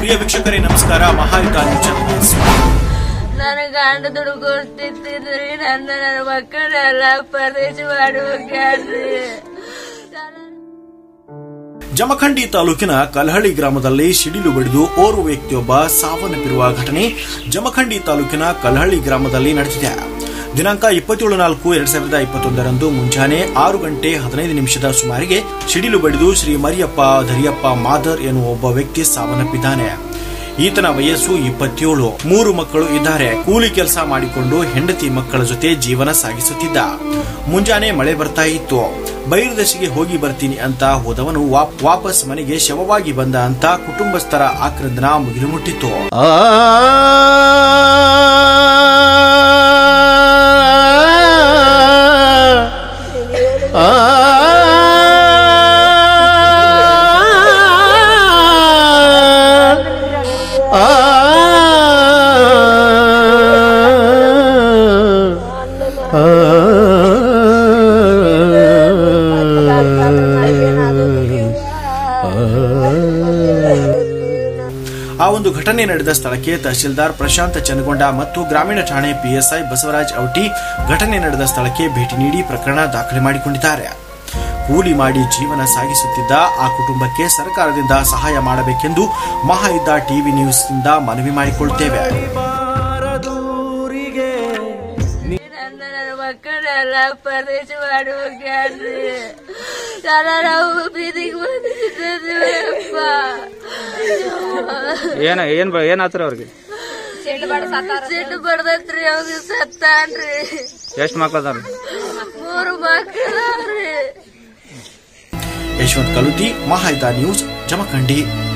ಪ್ರಿಯ ವೀಕ್ಷಕರೇ ನಮಸ್ಕಾರ ಮಹಾಯುತ ನ್ಯೂಸ್ ಚಾನೆಲ್ಗೆ ಸ್ವಾಗತ. ನನ್ನ ಗಂಡ ದುಡ್ಕೊಡ್ತಿದ್ರಿ ನನ್ನ ನನ್ನ ಮಕ್ಕಳೆಲ್ಲ ಪರದೇಶ ಮಾಡಿ ಹೋಗ್ಯಾಡ್ರಿ ಜಮಖಂಡಿ ತಾಲೂಕಿನ ಕಲಹಳ್ಳಿ ಗ್ರಾಮದಲ್ಲಿ ಸಿಡಿಲು ಬಡಿದು ಓರ್ವ ವ್ಯಕ್ತಿಯೊಬ್ಬ ಸಾವನ್ನಪ್ಪಿರುವ ಘಟನೆ ಜಮಖಂಡಿ ತಾಲೂಕಿನ ಕಲಹಳ್ಳಿ ಗ್ರಾಮದಲ್ಲಿ ನಡೆದಿದೆ ದಿನಾಂಕ ಇಪ್ಪತ್ತೇಳು ನಾಲ್ಕು ಎರಡ್ ಸಾವಿರದ ಇಪ್ಪತ್ತೊಂದರಂದು ಮುಂಜಾನೆ ಆರು ಗಂಟೆ ಹದಿನೈದು ನಿಮಿಷದ ಸುಮಾರಿಗೆ ಸಿಡಿಲು ಬಡಿದು ಶ್ರೀ ಮರಿಯಪ್ಪ ಧರಿಯಪ್ಪ ಮಾದರ್ ಎನ್ನುವ ಒಬ್ಬ ವ್ಯಕ್ತಿ ಸಾವನ್ನಪ್ಪಿದ್ದಾನೆ ಈತನ ವಯಸ್ಸು ಇಪ್ಪತ್ತೇಳು ಮೂರು ಮಕ್ಕಳು ಇದ್ದಾರೆ ಕೂಲಿ ಕೆಲಸ ಮಾಡಿಕೊಂಡು ಹೆಂಡತಿ ಮಕ್ಕಳ ಜೊತೆ ಜೀವನ ಸಾಗಿಸುತ್ತಿದ್ದ ಮುಂಜಾನೆ ಮಳೆ ಬರ್ತಾ ಇತ್ತು ಬೈರುದಶಿಗೆ ಹೋಗಿ ಬರ್ತೀನಿ ಅಂತ ಹೋದವನು ವಾಪ್- ವಾಪಸ್ ಮನೆಗೆ ಶವವಾಗಿ ಬಂದ ಅಂತ ಕುಟುಂಬಸ್ಥರ ಆಕ್ರಂದನ ಮುಗಿಲು ಮುಟ್ಟಿತ್ತು ಆ ಒಂದು ಘಟನೆ ನಡೆದ ಸ್ಥಳಕ್ಕೆ ತಹಶೀಲ್ದಾರ್ ಪ್ರಶಾಂತ್ ಚನಗೊಂಡ ಮತ್ತು ಗ್ರಾಮೀಣ ಠಾಣೆ ಪಿಎಸ್ಐ ಬಸವರಾಜ್ ಔಟಿ ಘಟನೆ ನಡೆದ ಸ್ಥಳಕ್ಕೆ ಭೇಟಿ ನೀಡಿ ಪ್ರಕರಣ ದಾಖಲೆ ಮಾಡಿಕೊಂಡಿದ್ದಾರೆ ಕೂಲಿ ಮಾಡಿ ಜೀವನ ಸಾಗಿಸುತ್ತಿದ್ದ ಆ ಕುಟುಂಬಕ್ಕೆ ಸರ್ಕಾರದಿಂದ ಸಹಾಯ ಮಾಡಬೇಕೆಂದು ಮಹಾಯುದ್ಧ ಟಿವಿ ನ್ಯೂಸ್ನಿಂದ ಮನವಿ ಮಾಡಿಕೊಳ್ತೇವೆ ನನ್ನ ನನ್ನ ಮಕ್ಕಳೆಲ್ಲ ಪರದೇಶ ಮಾಡಿ ಹೋಗ್ಯಾಡ್ರಿ ನಾನು ನಾವು ಬೀದಿಗೆ ಬಂದಿದ್ದಪ್ಪ ಏನ ಏನ್ ಬ- ಏನ್ ಆತ್ರ ಅವ್ರಿಗೆ ಸಿಟ್ಟು ಬಡ್ದೈತ್ರಿ ಅವ್ರಿಗೆ ಸತ್ತಾನ್ರಿ ಎಷ್ಟ್ ಮಕ್ಳು ಅದಾರ ಮೂರು ಮಕ್ಕಳವ್ರಿ ಯಶವಂತ್ ಕಲುತಿ ಮಹಾಯುದ್ಧ ನ್ಯೂಸ್ ಜಮಖಂಡಿ